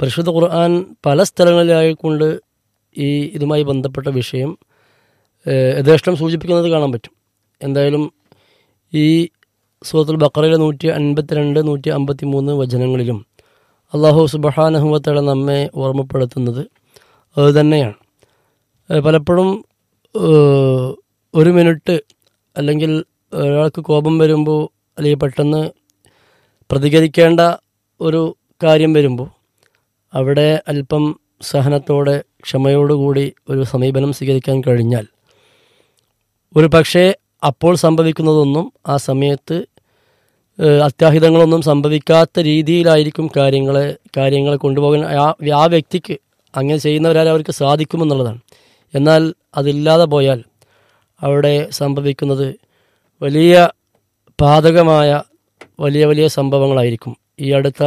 പരിശുദ്ധ ഖുർആൻ പല സ്ഥലങ്ങളിലായിക്കൊണ്ട് ഈ ഇതുമായി ബന്ധപ്പെട്ട വിഷയം ഏഹ്, യഥേഷ്ടം സൂചിപ്പിക്കുന്നത് കാണാൻ പറ്റും എന്തായാലും ഈ സൂറത്തുൽ ബക്കറയിലെ നൂറ്റി അൻപത്തിരണ്ട് നൂറ്റി അമ്പത്തി മൂന്ന് വചനങ്ങളിലും അള്ളാഹു സുബഹാനഹുവത്തല നമ്മെ ഓർമ്മപ്പെടുത്തുന്നത് അത് തന്നെയാണ് ഏഹ് പലപ്പോഴും ഏഹ് ഒരു മിനിറ്റ് അല്ലെങ്കിൽ ഒരാൾക്ക് കോപം വരുമ്പോൾ അല്ലെങ്കിൽ പെട്ടെന്ന് പ്രതികരിക്കേണ്ട ഒരു കാര്യം വരുമ്പോൾ അവിടെ അല്പം സഹനത്തോടെ ക്ഷമയോടുകൂടി ഒരു സമീപനം സ്വീകരിക്കാൻ കഴിഞ്ഞാൽ ഒരു പക്ഷേ അപ്പോൾ സംഭവിക്കുന്നതൊന്നും ആ സമയത്ത് ഏഹ് അത്യാഹിതങ്ങളൊന്നും സംഭവിക്കാത്ത രീതിയിലായിരിക്കും കാര്യങ്ങളെ കാര്യങ്ങളെ കൊണ്ടുപോകാൻ ആ ആ വ്യക്തിക്ക് അങ്ങനെ ചെയ്യുന്നവരാൽ അവർക്ക് സാധിക്കുമെന്നുള്ളതാണ് എന്നാൽ അതില്ലാതെ പോയാൽ അവിടെ സംഭവിക്കുന്നത് വലിയ പാതകമായ വലിയ വലിയ സംഭവങ്ങളായിരിക്കും ഈ അടുത്ത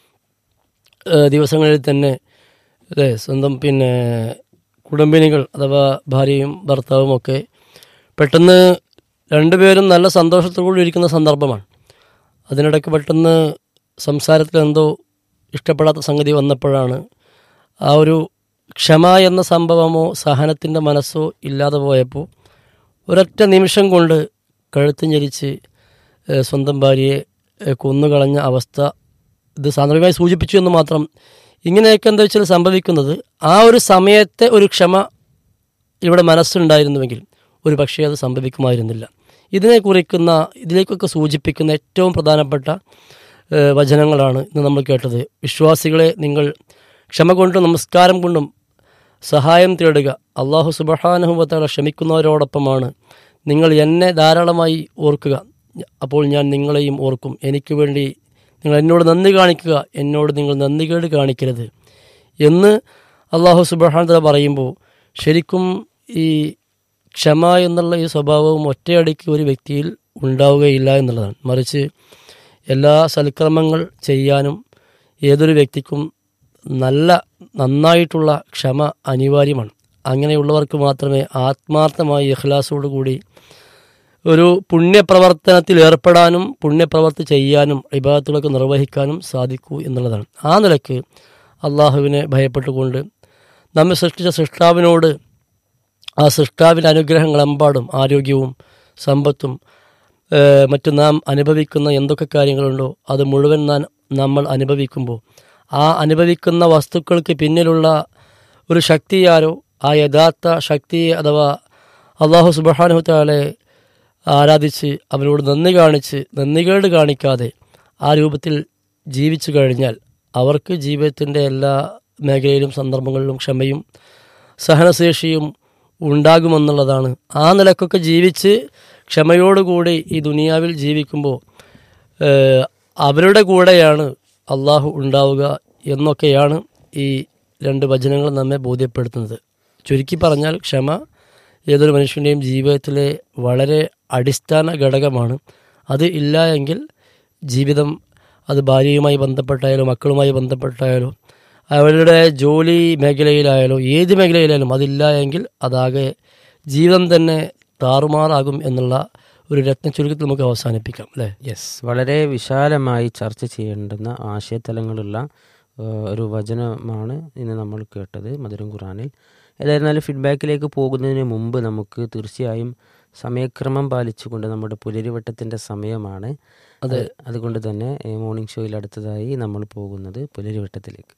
ഏഹ് ദിവസങ്ങളിൽ തന്നെ അതെ സ്വന്തം പിന്നെ കുടുംബിനികൾ അഥവാ ഭാര്യയും ഭർത്താവും ഒക്കെ പെട്ടെന്ന് രണ്ടുപേരും നല്ല സന്തോഷത്തോടുകൂടി ഇരിക്കുന്ന സന്ദർഭമാണ് അതിനിടയ്ക്ക് പെട്ടെന്ന് സംസാരത്തിൽ എന്തോ ഇഷ്ടപ്പെടാത്ത സംഗതി വന്നപ്പോഴാണ് ആ ഒരു ക്ഷമ എന്ന സംഭവമോ സഹനത്തിൻ്റെ മനസ്സോ ഇല്ലാതെ പോയപ്പോൾ ഒരൊറ്റ നിമിഷം കൊണ്ട് കഴുത്ത് ഞെരിച്ച് ഏഹ് സ്വന്തം ഭാര്യയെ ഏഹ് കൊന്നുകളഞ്ഞ അവസ്ഥ ഇത് സാന്ദർഭികമായി സൂചിപ്പിച്ചു എന്ന് മാത്രം ഇങ്ങനെയൊക്കെ എന്താ വെച്ചാൽ സംഭവിക്കുന്നത് ആ ഒരു സമയത്തെ ഒരു ക്ഷമ ഇവിടെ മനസ്സുണ്ടായിരുന്നുവെങ്കിൽ ഒരു പക്ഷേ അത് സംഭവിക്കുമായിരുന്നില്ല ഇതിനെ കുറിക്കുന്ന ഇതിലേക്കൊക്കെ സൂചിപ്പിക്കുന്ന ഏറ്റവും പ്രധാനപ്പെട്ട ഏഹ്, വചനങ്ങളാണ് ഇന്ന് നമ്മൾ കേട്ടത് വിശ്വാസികളെ നിങ്ങൾ ക്ഷമ കൊണ്ടും നമസ്കാരം കൊണ്ടും സഹായം തേടുക അള്ളാഹു സുബഹാനുഭവത്താല ക്ഷമിക്കുന്നവരോടൊപ്പമാണ് നിങ്ങൾ എന്നെ ധാരാളമായി ഓർക്കുക അപ്പോൾ ഞാൻ നിങ്ങളെയും ഓർക്കും എനിക്ക് വേണ്ടി നിങ്ങൾ എന്നോട് നന്ദി കാണിക്കുക എന്നോട് നിങ്ങൾ നന്ദികേട് കാണിക്കരുത് എന്ന് അള്ളാഹു സുബഹാനത പറയുമ്പോൾ ശരിക്കും ഈ ക്ഷമ എന്നുള്ള ഈ സ്വഭാവവും ഒറ്റയടിക്ക് ഒരു വ്യക്തിയിൽ ഉണ്ടാവുകയില്ല എന്നുള്ളതാണ് മറിച്ച് എല്ലാ സൽക്രമങ്ങൾ ചെയ്യാനും ഏതൊരു വ്യക്തിക്കും നല്ല നന്നായിട്ടുള്ള ക്ഷമ അനിവാര്യമാണ് അങ്ങനെയുള്ളവർക്ക് മാത്രമേ ആത്മാർത്ഥമായി ഇഖ്ലാസോടു കൂടി ഒരു പുണ്യപ്രവർത്തനത്തിൽ ഏർപ്പെടാനും പുണ്യപ്രവർത്തി ചെയ്യാനും ഇബാദത്തുകളൊക്കെ നിർവഹിക്കാനും സാധിക്കൂ എന്നുള്ളതാണ് ആ നിലക്ക് അള്ളാഹുവിനെ ഭയപ്പെട്ടുകൊണ്ട് നമ്മെ സൃഷ്ടിച്ച സൃഷ്ടാവിനോട് ആ സൃഷ്ടാവിൻ്റെ അനുഗ്രഹങ്ങളെമ്പാടും ആരോഗ്യവും സമ്പത്തും ഏഹ്, മറ്റു നാം അനുഭവിക്കുന്ന എന്തൊക്കെ കാര്യങ്ങളുണ്ടോ അത് മുഴുവൻ നാം നമ്മൾ അനുഭവിക്കുമ്പോൾ ആ അനുഭവിക്കുന്ന വസ്തുക്കൾക്ക് പിന്നിലുള്ള ഒരു ശക്തിയാരോ ആ യഥാർത്ഥ ശക്തിയെ അഥവാ അള്ളാഹു സുബാനുത്താലെ ആരാധിച്ച് അവരോട് നന്ദി കാണിച്ച് നന്ദികേട് കാണിക്കാതെ ആ രൂപത്തിൽ ജീവിച്ചു കഴിഞ്ഞാൽ അവർക്ക് ജീവിതത്തിൻ്റെ എല്ലാ മേഖലയിലും സന്ദർഭങ്ങളിലും ക്ഷമയും സഹനശേഷിയും ഉണ്ടാകുമെന്നുള്ളതാണ് ആ നിലക്കൊക്കെ ജീവിച്ച് ക്ഷമയോടുകൂടി ഈ ദുനിയാവിൽ ജീവിക്കുമ്പോൾ ഏഹ്, അവരുടെ കൂടെയാണ് അള്ളാഹു ഉണ്ടാവുക എന്നൊക്കെയാണ് ഈ രണ്ട് വചനങ്ങൾ നമ്മെ ബോധ്യപ്പെടുത്തുന്നത് ചുരുക്കി പറഞ്ഞാൽ ക്ഷമ ഏതൊരു മനുഷ്യൻ്റെയും ജീവിതത്തിലെ വളരെ അടിസ്ഥാന ഘടകമാണ് അത് ഇല്ല എങ്കിൽ ജീവിതം അത് ഭാര്യയുമായി ബന്ധപ്പെട്ടായാലോ മക്കളുമായി ബന്ധപ്പെട്ടായാലോ അവരുടെ ജോലി മേഖലയിലായാലോ ഏത് മേഖലയിലായാലും അതില്ല എങ്കിൽ അതാകെ ജീവിതം തന്നെ താറുമാറാകും എന്നുള്ള ഒരു രത്ന ചുരുക്കത്തിൽ നമുക്ക് അവസാനിപ്പിക്കാം അല്ലേ യെസ് വളരെ വിശാലമായി ചർച്ച ചെയ്യേണ്ടുന്ന ആശയതലങ്ങളുള്ള ആ, ഒരു വചനമാണ് ഇന്ന് നമ്മൾ കേട്ടത് മധുരം ഖുറാനിൽ ഏതായിരുന്നാലും ഫീഡ്ബാക്കിലേക്ക് പോകുന്നതിന് മുമ്പ് നമുക്ക് തീർച്ചയായും സമയക്രമം പാലിച്ചുകൊണ്ട് നമ്മുടെ പുലരിവട്ടത്തിൻ്റെ സമയമാണ് അതെ. അത് അതുകൊണ്ട് തന്നെ ഏ, മോർണിംഗ് ഷോയിൽ അടുത്തതായി നമ്മൾ പോകുന്നത് പുലരിവട്ടത്തിലേക്ക്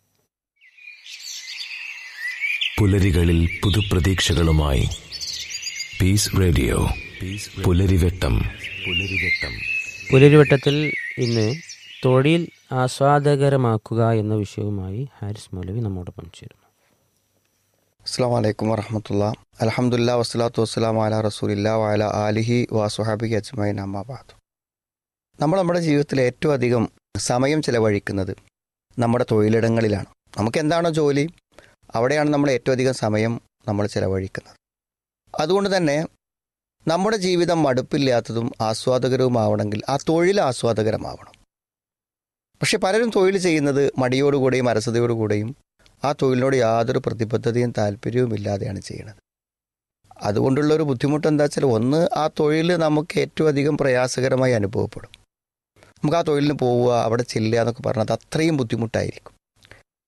പുലരികളിൽ പുതുപ്രതീക്ഷകളുമായി പീസ് റേഡിയോ പുലരിവെട്ടം പുലരിവെട്ടം പുലരിവട്ടത്തിൽ ഇന്ന് തൊഴിൽ ആസ്വാദകരമാക്കുക എന്ന വിഷയവുമായി ഹാരിസ് മൗലവി നമ്മോടൊപ്പം ചേരുന്നു അസ്സാം വലൈക്കും വറഹമത്തുള്ള അലഹമുല്ല വസ്സലാത്തു വസ്സലാം അല റസൂലില്ല വഅല ആലിഹി വാസുഹാബിഹി അജ്മൈൻ അമ്മാബാദ് നമ്മൾ നമ്മുടെ ജീവിതത്തിൽ ഏറ്റവും അധികം സമയം ചിലവഴിക്കുന്നത് നമ്മുടെ തൊഴിലിടങ്ങളിലാണ് നമുക്ക് എന്താണോ ജോലി അവിടെയാണ് നമ്മൾ ഏറ്റവും അധികം സമയം നമ്മൾ ചിലവഴിക്കുന്നത് അതുകൊണ്ട് തന്നെ നമ്മുടെ ജീവിതം മടുപ്പില്ലാത്തതും ആസ്വാദകരവുമാവണമെങ്കിൽ ആ തൊഴിൽ ആസ്വാദകരമാവണം പക്ഷെ പലരും തൊഴിൽ ചെയ്യുന്നത് മടിയോടുകൂടെയും അരസതയോടുകൂടെയും ആ തൊഴിലിനോട് യാതൊരു പ്രതിബദ്ധതയും താല്പര്യവും ഇല്ലാതെയാണ് ചെയ്യുന്നത് അതുകൊണ്ടുള്ള ഒരു ബുദ്ധിമുട്ട് എന്താ വെച്ചാൽ ഒന്ന് ആ തൊഴിൽ നമുക്ക് ഏറ്റവും അധികം പ്രയാസകരമായി അനുഭവപ്പെടും നമുക്ക് ആ തൊഴിലിന് പോവുക അവിടെ ചെല്ലുക എന്നൊക്കെ പറഞ്ഞത് അത്രയും ബുദ്ധിമുട്ടായിരിക്കും